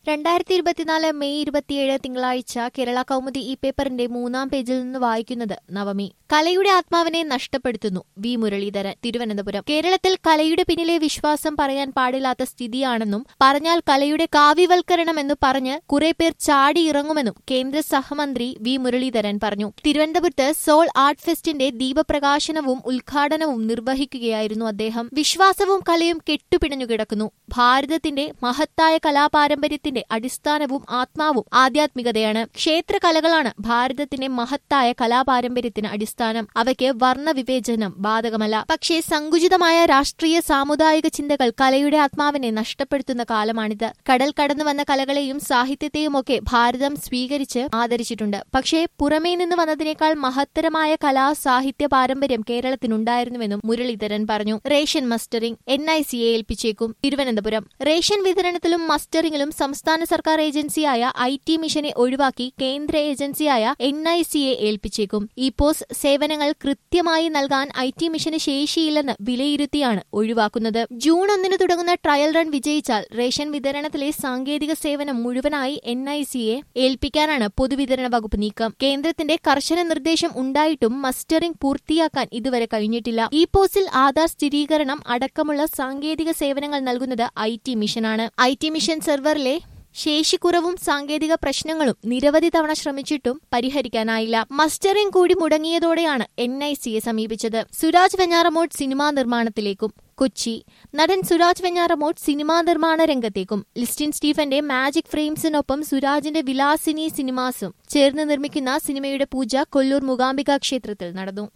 രണ്ടായിരത്തി ഇരുപത്തിനാല് മെയ് ഇരുപത്തിയേഴ് തിങ്കളാഴ്ച കേരള കൗമുദി ഈ പേപ്പറിന്റെ മൂന്നാം പേജിൽ നിന്ന് വായിക്കുന്നത് നവമി കലയുടെ ആത്മാവിനെ നഷ്ടപ്പെടുത്തുന്നു വി മുരളീധരൻ തിരുവനന്തപുരം കേരളത്തിൽ കലയുടെ പിന്നിലെ വിശ്വാസം പറയാൻ പാടില്ലാത്ത സ്ഥിതിയാണെന്നും പറഞ്ഞാൽ കലയുടെ കാവ്യവൽക്കരണമെന്ന് പറഞ്ഞ് കുറെ പേർ ചാടിയിറങ്ങുമെന്നും കേന്ദ്ര സഹമന്ത്രി വി മുരളീധരൻ പറഞ്ഞു തിരുവനന്തപുരത്ത് സോൾ ആർട്ട് ഫെസ്റ്റിന്റെ ദീപപ്രകാശനവും ഉദ്ഘാടനവും നിർവഹിക്കുകയായിരുന്നു അദ്ദേഹം വിശ്വാസവും കലയും കെട്ടുപിണഞ്ഞു കിടക്കുന്നു ഭാരതത്തിന്റെ മഹത്തായ കലാപാരമ്പര്യത്തിന്റെ അടിസ്ഥാനവും ആത്മാവും ആധ്യാത്മികതയാണ് ക്ഷേത്രകലകളാണ് ഭാരതത്തിന്റെ മഹത്തായ കലാപാരമ്പര്യത്തിന് അടിസ്ഥാനം അവയ്ക്ക് വർണ്ണവിവേചനം ബാധകമല്ല പക്ഷേ സങ്കുചിതമായ രാഷ്ട്രീയ സാമുദായിക ചിന്തകൾ കലയുടെ ആത്മാവിനെ നഷ്ടപ്പെടുത്തുന്ന കാലമാണിത് കടൽ കടന്നു വന്ന കലകളെയും സാഹിത്യത്തെയുമൊക്കെ ഭാരതം സ്വീകരിച്ച് ആദരിച്ചിട്ടുണ്ട് പക്ഷേ പുറമേ നിന്ന് വന്നതിനേക്കാൾ മഹത്തരമായ കലാ സാഹിത്യ പാരമ്പര്യം കേരളത്തിനുണ്ടായിരുന്നുവെന്നും മുരളീധരൻ പറഞ്ഞു റേഷൻ മസ്റ്ററിംഗ് എൻ ഐ സിയെ ഏൽപ്പിച്ചേക്കും തിരുവനന്തപുരം റേഷൻ വിതരണത്തിലും മസ്റ്ററിംഗിലും സംസ്ഥാന സർക്കാർ ഏജൻസിയായ ഐ ടി മിഷനെ ഒഴിവാക്കി കേന്ദ്ര ഏജൻസിയായ എൻ ഐ സിയെ ഏൽപ്പിച്ചേക്കും ഈ പോസ് സേവനങ്ങൾ കൃത്യമായി നൽകാൻ ഐ ടി മിഷന് ശേഷിയില്ലെന്ന് വിലയിരുത്തിയാണ് ഒഴിവാക്കുന്നത് ജൂൺ ഒന്നിന് തുടങ്ങുന്ന ട്രയൽ റൺ വിജയിച്ചാൽ റേഷൻ വിതരണത്തിലെ സാങ്കേതിക സേവനം മുഴുവനായി എൻ ഐ സിയെ ഏൽപ്പിക്കാനാണ് പൊതുവിതരണ വകുപ്പ് നീക്കം കേന്ദ്രത്തിന്റെ കർശന നിർദ്ദേശം ഉണ്ടായിട്ടും മസ്റ്ററിംഗ് പൂർത്തിയാക്കാൻ ഇതുവരെ കഴിഞ്ഞിട്ടില്ല ഈ പോസിൽ ആധാർ സ്ഥിരീകരണം അടക്കമുള്ള സാങ്കേതിക സേവനങ്ങൾ നൽകുന്നത് ഐ ടി മിഷനാണ് ഐ ടി മിഷൻ സെർവറിലെ ശേഷിക്കുറവും സാങ്കേതിക പ്രശ്നങ്ങളും നിരവധി തവണ ശ്രമിച്ചിട്ടും പരിഹരിക്കാനായില്ല മസ്റ്ററിംഗ് കൂടി മുടങ്ങിയതോടെയാണ് എൻ ഐ സിയെ സമീപിച്ചത് സുരാജ് വെഞ്ഞാറമോട്ട് സിനിമാ നിർമ്മാണത്തിലേക്കും കൊച്ചി നടൻ സുരാജ് വെഞ്ഞാറമോട്ട് സിനിമാ നിർമ്മാണ രംഗത്തേക്കും ലിസ്റ്റിൻ സ്റ്റീഫന്റെ മാജിക് ഫ്രെയിംസിനൊപ്പം സുരാജിന്റെ വിലാസിനി സിനിമാസും ചേർന്ന് നിർമ്മിക്കുന്ന സിനിമയുടെ പൂജ കൊല്ലൂർ മൂകാംബിക ക്ഷേത്രത്തിൽ നടന്നു